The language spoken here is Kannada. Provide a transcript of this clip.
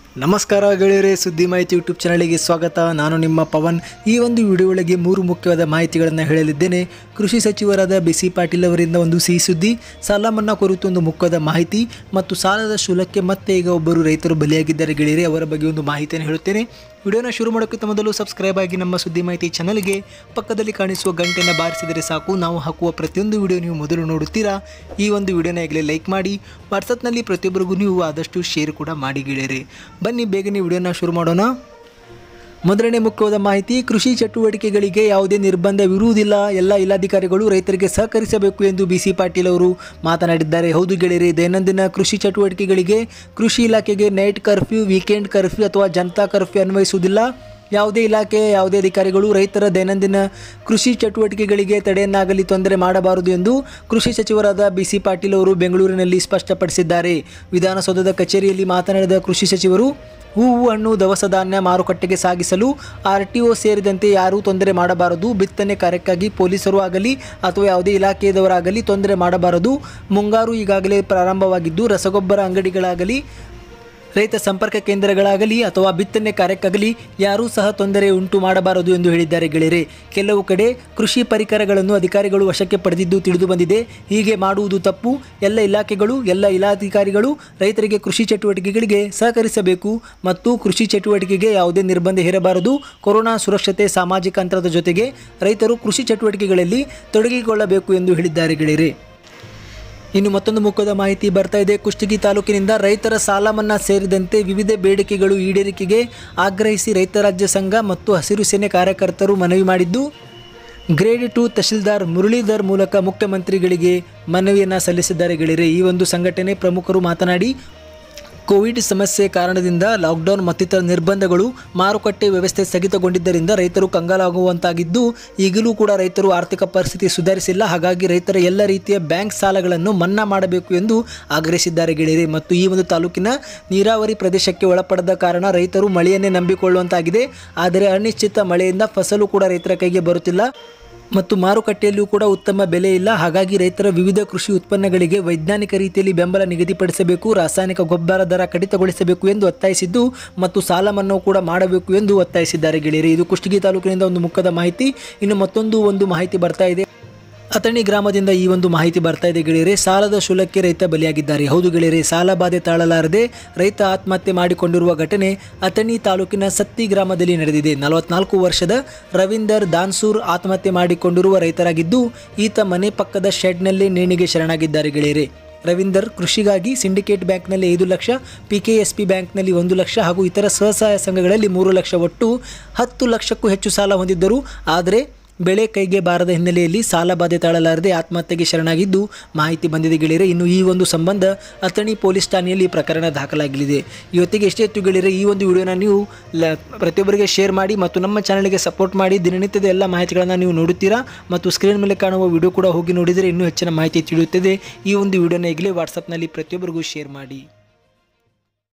ನಮಸ್ಕಾರ ಗೆಳೆಯರೇ ಸುದ್ದಿ ಮಾಹಿತಿ ಯೂಟ್ಯೂಬ್ ಚಾನಲಿಗೆ ಸ್ವಾಗತ ನಾನು ನಿಮ್ಮ ಪವನ್ ಈ ಒಂದು ವಿಡಿಯೋ ಒಳಗೆ ಮೂರು ಮುಖ್ಯವಾದ ಮಾಹಿತಿಗಳನ್ನು ಹೇಳಲಿದ್ದೇನೆ ಕೃಷಿ ಸಚಿವರಾದ ಬಿ ಸಿ ಪಾಟೀಲ್ ಅವರಿಂದ ಒಂದು ಸಿಹಿ ಸುದ್ದಿ ಸಾಲ ಮನ್ನಾ ಕುರಿತು ಒಂದು ಮುಖ್ಯವಾದ ಮಾಹಿತಿ ಮತ್ತು ಸಾಲದ ಶೂಲಕ್ಕೆ ಮತ್ತೆ ಈಗ ಒಬ್ಬರು ರೈತರು ಬಲಿಯಾಗಿದ್ದಾರೆ ಗೆಳೆಯರೇ ಅವರ ಬಗ್ಗೆ ಒಂದು ಮಾಹಿತಿಯನ್ನು ಹೇಳುತ್ತೇನೆ ವಿಡಿಯೋನ ಶುರು ಮಾಡೋಕ್ಕಿಂತ ಮೊದಲು ಸಬ್ಸ್ಕ್ರೈಬ್ ಆಗಿ ನಮ್ಮ ಸುದ್ದಿ ಮಾಹಿತಿ ಚಾನಲ್ಗೆ ಪಕ್ಕದಲ್ಲಿ ಕಾಣಿಸುವ ಗಂಟೆಯನ್ನು ಬಾರಿಸಿದರೆ ಸಾಕು ನಾವು ಹಾಕುವ ಪ್ರತಿಯೊಂದು ವಿಡಿಯೋ ನೀವು ಮೊದಲು ನೋಡುತ್ತೀರಾ ಈ ಒಂದು ವಿಡಿಯೋನ ಈಗಲೇ ಲೈಕ್ ಮಾಡಿ ವಾಟ್ಸಪ್ನಲ್ಲಿ ಪ್ರತಿಯೊಬ್ಬರಿಗೂ ನೀವು ಆದಷ್ಟು ಶೇರ್ ಕೂಡ ಮಾಡಿ ಗೆಳೆಯರೆ ಬನ್ನಿ ಬೇಗನೆ ವಿಡಿಯೋನ ಶುರು ಮಾಡೋಣ ಮೊದಲನೇ ಮುಖ್ಯವಾದ ಮಾಹಿತಿ ಕೃಷಿ ಚಟುವಟಿಕೆಗಳಿಗೆ ಯಾವುದೇ ನಿರ್ಬಂಧವಿರುವುದಿಲ್ಲ ಎಲ್ಲ ಇಲಾಧಿಕಾರಿಗಳು ರೈತರಿಗೆ ಸಹಕರಿಸಬೇಕು ಎಂದು ಬಿ ಸಿ ಪಾಟೀಲ್ ಅವರು ಮಾತನಾಡಿದ್ದಾರೆ ಹೌದು ಗೆಳೆಯರೆ ದೈನಂದಿನ ಕೃಷಿ ಚಟುವಟಿಕೆಗಳಿಗೆ ಕೃಷಿ ಇಲಾಖೆಗೆ ನೈಟ್ ಕರ್ಫ್ಯೂ ವೀಕೆಂಡ್ ಕರ್ಫ್ಯೂ ಅಥವಾ ಜನತಾ ಕರ್ಫ್ಯೂ ಅನ್ವಯಿಸುವುದಿಲ್ಲ ಯಾವುದೇ ಇಲಾಖೆ ಯಾವುದೇ ಅಧಿಕಾರಿಗಳು ರೈತರ ದೈನಂದಿನ ಕೃಷಿ ಚಟುವಟಿಕೆಗಳಿಗೆ ತಡೆಯನ್ನಾಗಲಿ ತೊಂದರೆ ಮಾಡಬಾರದು ಎಂದು ಕೃಷಿ ಸಚಿವರಾದ ಬಿ ಸಿ ಪಾಟೀಲ್ ಅವರು ಬೆಂಗಳೂರಿನಲ್ಲಿ ಸ್ಪಷ್ಟಪಡಿಸಿದ್ದಾರೆ ವಿಧಾನಸೌಧದ ಕಚೇರಿಯಲ್ಲಿ ಮಾತನಾಡಿದ ಕೃಷಿ ಸಚಿವರು ಹೂವು ಹಣ್ಣು ದವಸ ಧಾನ್ಯ ಮಾರುಕಟ್ಟೆಗೆ ಸಾಗಿಸಲು ಆರ್ ಟಿ ಒ ಸೇರಿದಂತೆ ಯಾರೂ ತೊಂದರೆ ಮಾಡಬಾರದು ಬಿತ್ತನೆ ಕಾರ್ಯಕ್ಕಾಗಿ ಪೊಲೀಸರು ಆಗಲಿ ಅಥವಾ ಯಾವುದೇ ಇಲಾಖೆಯದವರಾಗಲಿ ತೊಂದರೆ ಮಾಡಬಾರದು ಮುಂಗಾರು ಈಗಾಗಲೇ ಪ್ರಾರಂಭವಾಗಿದ್ದು ರಸಗೊಬ್ಬರ ಅಂಗಡಿಗಳಾಗಲಿ ರೈತ ಸಂಪರ್ಕ ಕೇಂದ್ರಗಳಾಗಲಿ ಅಥವಾ ಬಿತ್ತನೆ ಕಾರ್ಯಕ್ಕಾಗಲಿ ಯಾರೂ ಸಹ ತೊಂದರೆ ಉಂಟು ಮಾಡಬಾರದು ಎಂದು ಹೇಳಿದ್ದಾರೆ ಗೆಳೆಯರೆ ಕೆಲವು ಕಡೆ ಕೃಷಿ ಪರಿಕರಗಳನ್ನು ಅಧಿಕಾರಿಗಳು ವಶಕ್ಕೆ ಪಡೆದಿದ್ದು ತಿಳಿದು ಬಂದಿದೆ ಹೀಗೆ ಮಾಡುವುದು ತಪ್ಪು ಎಲ್ಲ ಇಲಾಖೆಗಳು ಎಲ್ಲ ಇಲಾಧಿಕಾರಿಗಳು ರೈತರಿಗೆ ಕೃಷಿ ಚಟುವಟಿಕೆಗಳಿಗೆ ಸಹಕರಿಸಬೇಕು ಮತ್ತು ಕೃಷಿ ಚಟುವಟಿಕೆಗೆ ಯಾವುದೇ ನಿರ್ಬಂಧ ಹೇರಬಾರದು ಕೊರೋನಾ ಸುರಕ್ಷತೆ ಸಾಮಾಜಿಕ ಅಂತರದ ಜೊತೆಗೆ ರೈತರು ಕೃಷಿ ಚಟುವಟಿಕೆಗಳಲ್ಲಿ ತೊಡಗಿಕೊಳ್ಳಬೇಕು ಎಂದು ಹೇಳಿದ್ದಾರೆ ಗೆಳೆಯರೆ ಇನ್ನು ಮತ್ತೊಂದು ಮುಖದ ಮಾಹಿತಿ ಬರ್ತಾ ಇದೆ ಕುಷ್ಟಗಿ ತಾಲೂಕಿನಿಂದ ರೈತರ ಸಾಲ ಮನ್ನಾ ಸೇರಿದಂತೆ ವಿವಿಧ ಬೇಡಿಕೆಗಳು ಈಡೇರಿಕೆಗೆ ಆಗ್ರಹಿಸಿ ರೈತ ರಾಜ್ಯ ಸಂಘ ಮತ್ತು ಹಸಿರು ಸೇನೆ ಕಾರ್ಯಕರ್ತರು ಮನವಿ ಮಾಡಿದ್ದು ಗ್ರೇಡ್ ಟು ತಹಶೀಲ್ದಾರ್ ಮುರಳೀಧರ್ ಮೂಲಕ ಮುಖ್ಯಮಂತ್ರಿಗಳಿಗೆ ಮನವಿಯನ್ನು ಸಲ್ಲಿಸಿದ್ದಾರೆ ಗೆಳೆಯರೆ ಈ ಒಂದು ಸಂಘಟನೆ ಪ್ರಮುಖರು ಮಾತನಾಡಿ ಕೋವಿಡ್ ಸಮಸ್ಯೆ ಕಾರಣದಿಂದ ಲಾಕ್ಡೌನ್ ಮತ್ತಿತರ ನಿರ್ಬಂಧಗಳು ಮಾರುಕಟ್ಟೆ ವ್ಯವಸ್ಥೆ ಸ್ಥಗಿತಗೊಂಡಿದ್ದರಿಂದ ರೈತರು ಕಂಗಾಲಾಗುವಂತಾಗಿದ್ದು ಈಗಲೂ ಕೂಡ ರೈತರು ಆರ್ಥಿಕ ಪರಿಸ್ಥಿತಿ ಸುಧಾರಿಸಿಲ್ಲ ಹಾಗಾಗಿ ರೈತರ ಎಲ್ಲ ರೀತಿಯ ಬ್ಯಾಂಕ್ ಸಾಲಗಳನ್ನು ಮನ್ನಾ ಮಾಡಬೇಕು ಎಂದು ಆಗ್ರಹಿಸಿದ್ದಾರೆ ಗೆಳೆಯರೆ ಮತ್ತು ಈ ಒಂದು ತಾಲೂಕಿನ ನೀರಾವರಿ ಪ್ರದೇಶಕ್ಕೆ ಒಳಪಡದ ಕಾರಣ ರೈತರು ಮಳೆಯನ್ನೇ ನಂಬಿಕೊಳ್ಳುವಂತಾಗಿದೆ ಆದರೆ ಅನಿಶ್ಚಿತ ಮಳೆಯಿಂದ ಫಸಲು ಕೂಡ ರೈತರ ಕೈಗೆ ಬರುತ್ತಿಲ್ಲ ಮತ್ತು ಮಾರುಕಟ್ಟೆಯಲ್ಲಿಯೂ ಕೂಡ ಉತ್ತಮ ಬೆಲೆ ಇಲ್ಲ ಹಾಗಾಗಿ ರೈತರ ವಿವಿಧ ಕೃಷಿ ಉತ್ಪನ್ನಗಳಿಗೆ ವೈಜ್ಞಾನಿಕ ರೀತಿಯಲ್ಲಿ ಬೆಂಬಲ ನಿಗದಿಪಡಿಸಬೇಕು ರಾಸಾಯನಿಕ ಗೊಬ್ಬರ ದರ ಕಡಿತಗೊಳಿಸಬೇಕು ಎಂದು ಒತ್ತಾಯಿಸಿದ್ದು ಮತ್ತು ಸಾಲ ಮನ್ನಾ ಕೂಡ ಮಾಡಬೇಕು ಎಂದು ಒತ್ತಾಯಿಸಿದ್ದಾರೆ ಗೆಳೆಯರೆ ಇದು ಕುಷ್ಟಗಿ ತಾಲೂಕಿನಿಂದ ಒಂದು ಮುಖದ ಮಾಹಿತಿ ಇನ್ನು ಮತ್ತೊಂದು ಒಂದು ಮಾಹಿತಿ ಬರ್ತಾ ಇದೆ ಅಥಣಿ ಗ್ರಾಮದಿಂದ ಈ ಒಂದು ಮಾಹಿತಿ ಬರ್ತಾ ಇದೆ ಗೆಳೆಯರೆ ಸಾಲದ ಶೂಲಕ್ಕೆ ರೈತ ಬಲಿಯಾಗಿದ್ದಾರೆ ಹೌದು ಗೆಳೆಯರೆ ಸಾಲ ಬಾಧೆ ತಾಳಲಾರದೆ ರೈತ ಆತ್ಮಹತ್ಯೆ ಮಾಡಿಕೊಂಡಿರುವ ಘಟನೆ ಅಥಣಿ ತಾಲೂಕಿನ ಸತ್ತಿ ಗ್ರಾಮದಲ್ಲಿ ನಡೆದಿದೆ ನಲವತ್ನಾಲ್ಕು ವರ್ಷದ ರವೀಂದರ್ ದಾನ್ಸೂರ್ ಆತ್ಮಹತ್ಯೆ ಮಾಡಿಕೊಂಡಿರುವ ರೈತರಾಗಿದ್ದು ಈತ ಮನೆ ಪಕ್ಕದ ಶೆಡ್ನಲ್ಲಿ ನೇಣಿಗೆ ಶರಣಾಗಿದ್ದಾರೆ ಗೆಳೆಯರೆ ರವೀಂದರ್ ಕೃಷಿಗಾಗಿ ಸಿಂಡಿಕೇಟ್ ಬ್ಯಾಂಕ್ನಲ್ಲಿ ಐದು ಲಕ್ಷ ಪಿಕೆಎಸ್ಪಿ ಬ್ಯಾಂಕ್ನಲ್ಲಿ ಒಂದು ಲಕ್ಷ ಹಾಗೂ ಇತರ ಸ್ವಸಹಾಯ ಸಂಘಗಳಲ್ಲಿ ಮೂರು ಲಕ್ಷ ಒಟ್ಟು ಹತ್ತು ಲಕ್ಷಕ್ಕೂ ಹೆಚ್ಚು ಸಾಲ ಹೊಂದಿದ್ದರು ಆದರೆ ಬೆಳೆ ಕೈಗೆ ಬಾರದ ಹಿನ್ನೆಲೆಯಲ್ಲಿ ಸಾಲ ಬಾಧೆ ತಾಳಲಾರದೆ ಆತ್ಮಹತ್ಯೆಗೆ ಶರಣಾಗಿದ್ದು ಮಾಹಿತಿ ಬಂದಿದೆ ಗೆಳೆಯರೆ ಇನ್ನು ಈ ಒಂದು ಸಂಬಂಧ ಅಥಣಿ ಪೊಲೀಸ್ ಠಾಣೆಯಲ್ಲಿ ಪ್ರಕರಣ ದಾಖಲಾಗಲಿದೆ ಇವತ್ತಿಗೆ ಎಷ್ಟೇ ಇತ್ತು ಗೆಳೆಯರೆ ಈ ಒಂದು ವಿಡಿಯೋನ ನೀವು ಲ ಪ್ರತಿಯೊಬ್ಬರಿಗೆ ಶೇರ್ ಮಾಡಿ ಮತ್ತು ನಮ್ಮ ಚಾನಲ್ಗೆ ಸಪೋರ್ಟ್ ಮಾಡಿ ದಿನನಿತ್ಯದ ಎಲ್ಲ ಮಾಹಿತಿಗಳನ್ನು ನೀವು ನೋಡುತ್ತೀರಾ ಮತ್ತು ಸ್ಕ್ರೀನ್ ಮೇಲೆ ಕಾಣುವ ವಿಡಿಯೋ ಕೂಡ ಹೋಗಿ ನೋಡಿದರೆ ಇನ್ನೂ ಹೆಚ್ಚಿನ ಮಾಹಿತಿ ತಿಳಿಯುತ್ತದೆ ಈ ಒಂದು ವಿಡಿಯೋನ ಈಗಲೇ ವಾಟ್ಸಪ್ನಲ್ಲಿ ಪ್ರತಿಯೊಬ್ಬರಿಗೂ ಶೇರ್ ಮಾಡಿ